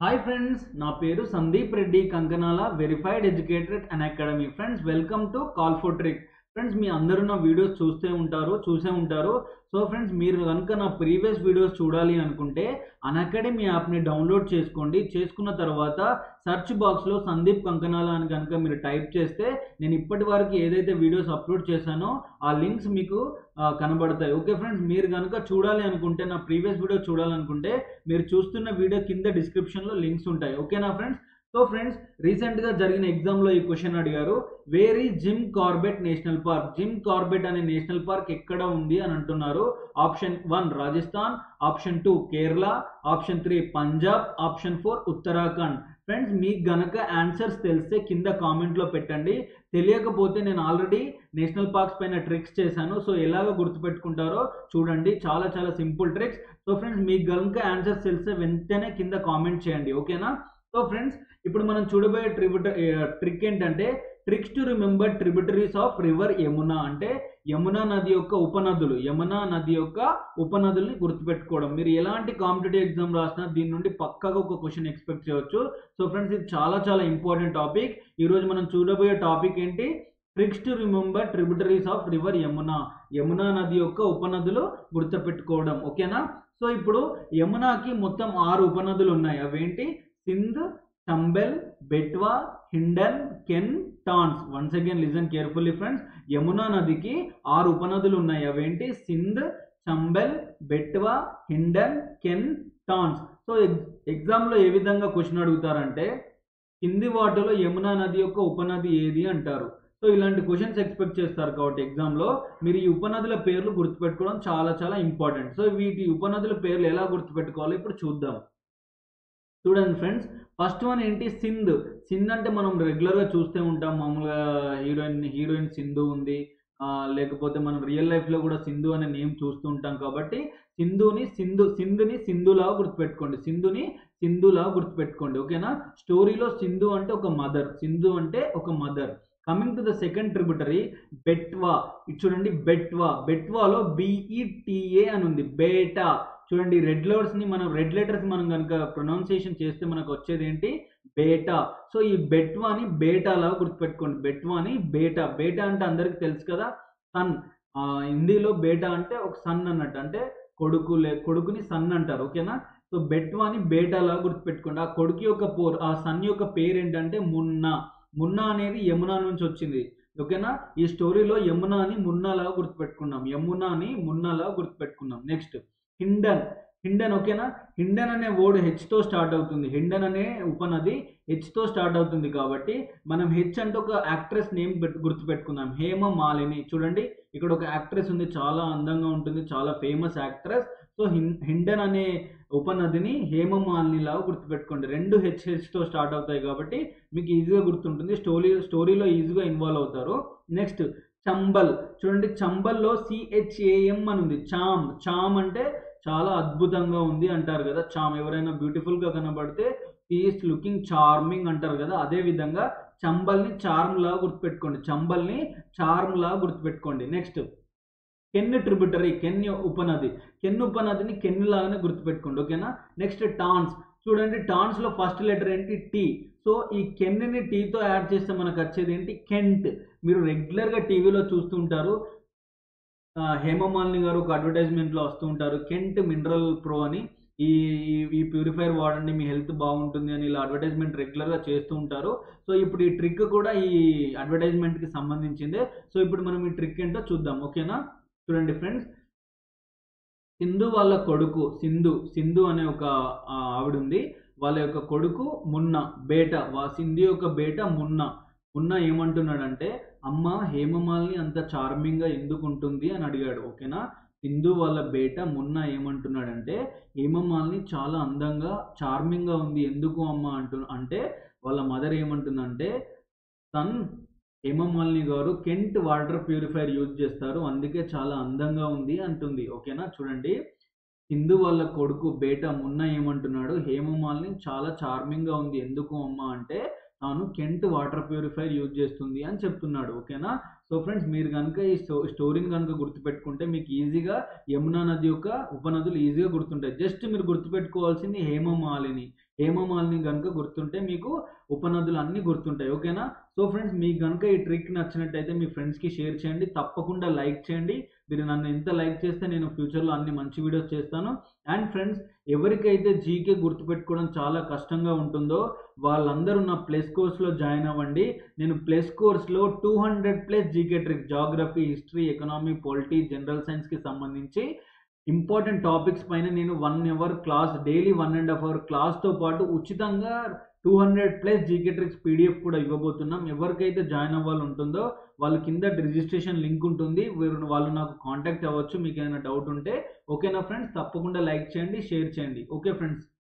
hi friends నా పేరు Sandeep Reddy Kankanala verified educated and academy friends welcome to call for trick friends మీ అందరూ నా వీడియోస్ చూస్తే ఉంటారు చూసే ఉంటారు సో ఫ్రెండ్స్ మీరు కనుక నా ప్రీవియస్ వీడియోస్ చూడాలి అనుకుంటే అన్ అకాడమీ యాప్ని డౌన్లోడ్ చేసుకోండి చేసుకున్న తర్వాత సెర్చ్ బాక్స్లో సందీప్ కంకనాల అని కనుక మీరు టైప్ చేస్తే నేను ఇప్పటి వరకు ఏదైతే వీడియోస్ అప్లోడ్ చేశానో ఆ లింక్స్ మీకు ఆ, కనబడతాయి ఓకే ఫ్రెండ్స్ మీరు కనుక చూడాలి అనుకుంటే నా ప్రీవియస్ వీడియో చూడాలనుకుంటే మీరు చూస్తున్న వీడియో కింద డిస్క్రిప్షన్లో లింక్స్ ఉంటాయి ఓకేనా ఫ్రెండ్స్ సో ఫ్రెండ్స్ రీసెంట్గా జరిగిన ఎగ్జామ్లో ఈ క్వశ్చన్ అడిగారు very Jim Corbett national park Jim Corbett అనే నేషనల్ పార్క్ ఎక్కడ ఉంది అని అంటున్నారు option one Rajasthan option two Kerala option three Punjab option four Uttarakhand friends మీకు గనక ఆన్సర్స్ తెలిస్తే కింద కామెంట్లో పెట్టండి తెలియకపోతే నేను ఆల్రెడీ నేషనల్ పార్క్స్ పైన ట్రిక్స్ చేశాను సో ఎలాగ గుర్తుపెట్టుకుంటారో చూడండి చాలా చాలా సింపుల్ ట్రిక్స్ సో ఫ్రెండ్స్ మీకు గనుక ఆన్సర్స్ తెలిస్తే వెంటనే కింద కామెంట్ చేయండి ఓకేనా సో ఫ్రెండ్స్ ఇప్పుడు మనం చూడబోయే ట్రిబ్యూట ట్రిక్ ఏంటంటే tricks to remember tributaries of river Yamuna అంటే యమునా నది యొక్క ఉపనదులు యమునా నది యొక్క ఉపనదుల్ని గుర్తుపెట్టుకోవడం మీరు ఎలాంటి కాంపిటేటివ్ ఎగ్జామ్ రాసినా దీని నుండి పక్కగా ఒక క్వశ్చన్ ఎక్స్పెక్ట్ చేయవచ్చు సో ఫ్రెండ్స్ ఇది చాలా చాలా ఇంపార్టెంట్ టాపిక్ ఈరోజు మనం చూడబోయే టాపిక్ ఏంటి tricks to remember tributaries of river Yamuna Yamuna నది యొక్క ఉపనదులు గుర్తుపెట్టుకోవడం ఓకేనా సో ఇప్పుడు యమునాకి మొత్తం ఆరు ఉపనదులు ఉన్నాయి అవేంటి Sindh Chambal Betwa Hindon Ken Tons once again listen carefully friends Yamuna నదికి ఆరు ఉపనదులు ఉన్నాయి అవేంటి సింధ్ చంబెల్ బెట్వా హిండన్ కెన్ టాన్స్ సో ఎగ్జామ్లో ఏ విధంగా క్వశ్చన్ అడుగుతారంటే కింది వాటిలో యమునా నది యొక్క ఉపనది ఏది అంటారు సో ఇలాంటి క్వశ్చన్స్ ఎక్స్పెక్ట్ చేస్తారు కాబట్టి ఎగ్జామ్లో మీరు ఈ ఉపనదుల పేర్లు గుర్తుపెట్టుకోవడం చాలా చాలా ఇంపార్టెంట్ సో వీటి ఉపనదుల పేర్లు ఎలా గుర్తుపెట్టుకోవాలో ఇప్పుడు చూద్దాం చూడండి ఫ్రెండ్స్ ఫస్ట్ వన్ ఏంటి సింధ్ సింధ్ అంటే మనం రెగ్యులర్గా చూస్తూ ఉంటాం మామూలుగా హీరోయిన్ హీరోయిన్ సింధు ఉంది ఆ, లేకపోతే మనం రియల్ లైఫ్లో కూడా సింధు అనే నేమ్ చూస్తూ ఉంటాం కాబట్టి సింధుని సింధు సింధుని సింధులాగా గుర్తుపెట్టుకోండి సింధుని సింధులాగా గుర్తుపెట్టుకోండి ఓకేనా స్టోరీలో సింధు అంటే ఒక మదర్ సింధు అంటే ఒక mother coming to the second tributary Betwa ఇది చూడండి బెట్వా బెట్వాలో బిఈటిఏ అని ఉంది బేటా చూడండి రెడ్ లెటర్స్ ని మనం రెడ్ లెటర్స్ మనం కనుక ప్రొనౌన్సియేషన్ చేస్తే మనకు వచ్చేది ఏంటి బేటా సో ఈ బెట్వాని బేటాలా గుర్తుపెట్టుకోండి బెట్వాని బేటా బేటా అంటే అందరికి తెలుసు కదా సన్ హిందీలో బేటా అంటే ఒక సన్ అన్నట్టు అంటే కొడుకు లే కొడుకుని సన్ అంటారు ఓకేనా సో బెట్వాని బేటాలా గుర్తుపెట్టుకోండి ఆ కొడుకు యొక్క పోర్ ఆ సన్ యొక్క పేరు ఏంటంటే మున్నా మున్నా అనేది యమునా నుంచి వచ్చింది ఓకేనా ఈ స్టోరీలో యమునాని మున్నాలాగా గుర్తుపెట్టుకున్నాం యమునాని మున్నాలాగా గుర్తుపెట్టుకున్నాం నెక్స్ట్ హిండన్ హిండన్ ఓకేనా హిండన్ అనే వర్డ్ హెచ్తో స్టార్ట్ అవుతుంది హిండన్ అనే ఉపనది హెచ్తో స్టార్ట్ అవుతుంది కాబట్టి మనం హెచ్ అంటే ఒక యాక్ట్రెస్ నేమ్ గుర్తుపెట్టుకుందాం హేమ మాలిని చూడండి ఇక్కడ ఒక యాక్ట్రెస్ ఉంది చాలా అందంగా ఉంటుంది చాలా ఫేమస్ యాక్ట్రెస్ సో హిన్ హిండన్ అనే ఉపనదిని హేమమాలిని లాగా గుర్తుపెట్టుకోండి రెండు హెచ్ హెచ్తో స్టార్ట్ అవుతాయి కాబట్టి మీకు ఈజీగా గుర్తుంటుంది స్టోరీ స్టోరీలో ఈజీగా ఇన్వాల్వ్ అవుతారు నెక్స్ట్ చంబల్ చూడండి చంబల్లో సిహెచ్ఏఎం అని ఉంది చామ్ చామ్ అంటే చాలా అద్భుతంగా ఉంది అంటారు కదా చామ్ ఎవరైనా బ్యూటిఫుల్గా కనబడితే ఈస్ లుకింగ్ చార్మింగ్ అంటారు కదా అదే విధంగా చంబల్ని చార్మ్ లాగా గుర్తుపెట్టుకోండి చంబల్ని చార్మ్ లాగా గుర్తుపెట్టుకోండి నెక్స్ట్ కెన్ ట్రిబ్యూటరీ కెన్ ఉపనది కెన్ ఉపనదిని కెన్ లాగానే గుర్తుపెట్టుకోండి ఓకేనా నెక్స్ట్ టాన్స్ చూడండి టాన్స్లో ఫస్ట్ లెటర్ ఏంటి టీ సో ఈ కెన్ని టీతో యాడ్ చేస్తే మనకు వచ్చేది ఏంటి కెంట్ మీరు రెగ్యులర్గా టీవీలో చూస్తూ ఉంటారు ఆ, హేమమాలిని గారు ఒక అడ్వర్టైజ్మెంట్లో వస్తూ ఉంటారు కెంట్ మినరల్ ప్రో అని ఈ ఈ- ఈ ప్యూరిఫైర్ వాడండి మీ హెల్త్ బాగుంటుంది అని ఇలా అడ్వర్టైజ్మెంట్ రెగ్యులర్గా చేస్తూ ఉంటారు సో ఇప్పుడు ఈ ట్రిక్ కూడా ఈ అడ్వర్టైజ్మెంట్కి సంబంధించిందే సో ఇప్పుడు మనం ఈ ట్రిక్ ఏంటో చూద్దాం ఓకేనా చూడండి ఫ్రెండ్స్ సింధు వాళ్ళ కొడుకు సింధు సింధు అనే ఒక ఆ, ఆవిడ ఉంది వాళ్ళ యొక్క కొడుకు మున్న బేట వా సింధు యొక్క బేట మున్న మున్న ఏమంటున్నాడంటే అమ్మ హేమమాలిని అంత చార్మింగ్గా ఎందుకు ఉంటుంది అని అడిగాడు ఓకేనా సింధు వాళ్ళ బేట మున్న ఏమంటున్నాడంటే హేమమాలిని చాలా అందంగా చార్మింగ్గా ఉంది ఎందుకు అమ్మ అంటు అంటే వాళ్ళ మదర్ ఏమంటుందంటే సన్ హేమమాలిని గారు కెంట్ వాటర్ ప్యూరిఫైర్ యూజ్ చేస్తారు అందుకే చాలా అందంగా ఉంది అంటుంది ఓకేనా చూడండి సింధు వాళ్ళ కొడుకు బేట మున్న ఏమంటున్నాడు హేమమాలిని చాలా చార్మింగ్గా ఉంది ఎందుకు అమ్మ అంటే తాను కెంట్ వాటర్ ప్యూరిఫైర్ యూజ్ చేస్తుంది అని చెప్తున్నాడు ఓకేనా సో ఫ్రెండ్స్ మీరు కనుక ఈ స్టో స్టోరీని కనుక గుర్తుపెట్టుకుంటే మీకు ఈజీగా యమునా నది యొక్క ఉపనదులు ఈజీగా గుర్తుంటాయి జస్ట్ మీరు గుర్తుపెట్టుకోవాల్సింది హేమమాలిని హేమమాలిని కనుక గుర్తుంటే మీకు ఉపనదులు అన్నీ గుర్తుంటాయి ఓకేనా సో ఫ్రెండ్స్ మీకు కనుక ఈ ట్రిక్ నచ్చినట్టయితే మీ ఫ్రెండ్స్కి షేర్ చేయండి తప్పకుండా లైక్ చేయండి మీరు నన్ను ఎంత లైక్ చేస్తే నేను ఫ్యూచర్లో అన్ని మంచి వీడియోస్ చేస్తాను అండ్ ఫ్రెండ్స్ ఎవరికైతే జీకే గుర్తుపెట్టుకోవడం చాలా కష్టంగా ఉంటుందో వాళ్ళందరూ నా ప్లస్ కోర్స్లో జాయిన్ అవ్వండి నేను ప్లస్ కోర్స్లో two hundred plus GK trick geography history economy polity general సైన్స్కి సంబంధించి ఇంపార్టెంట్ టాపిక్స్ పైన నేను one hour class daily one and half hour క్లాస్తో పాటు ఉచితంగా two hundred plus GK tricks PDF కూడా ఇవ్వబోతున్నాం ఎవరికైతే జాయిన్ అవ్వాలి ఉంటుందో వాళ్ళ కింద రిజిస్ట్రేషన్ లింక్ ఉంటుంది వీరు వాళ్ళు నాకు కాంటాక్ట్ అవ్వచ్చు మీకు ఏమైనా డౌట్ ఉంటే ఓకేనా ఫ్రెండ్స్ తప్పకుండా లైక్ చేయండి షేర్ చేయండి ఓకే ఫ్రెండ్స్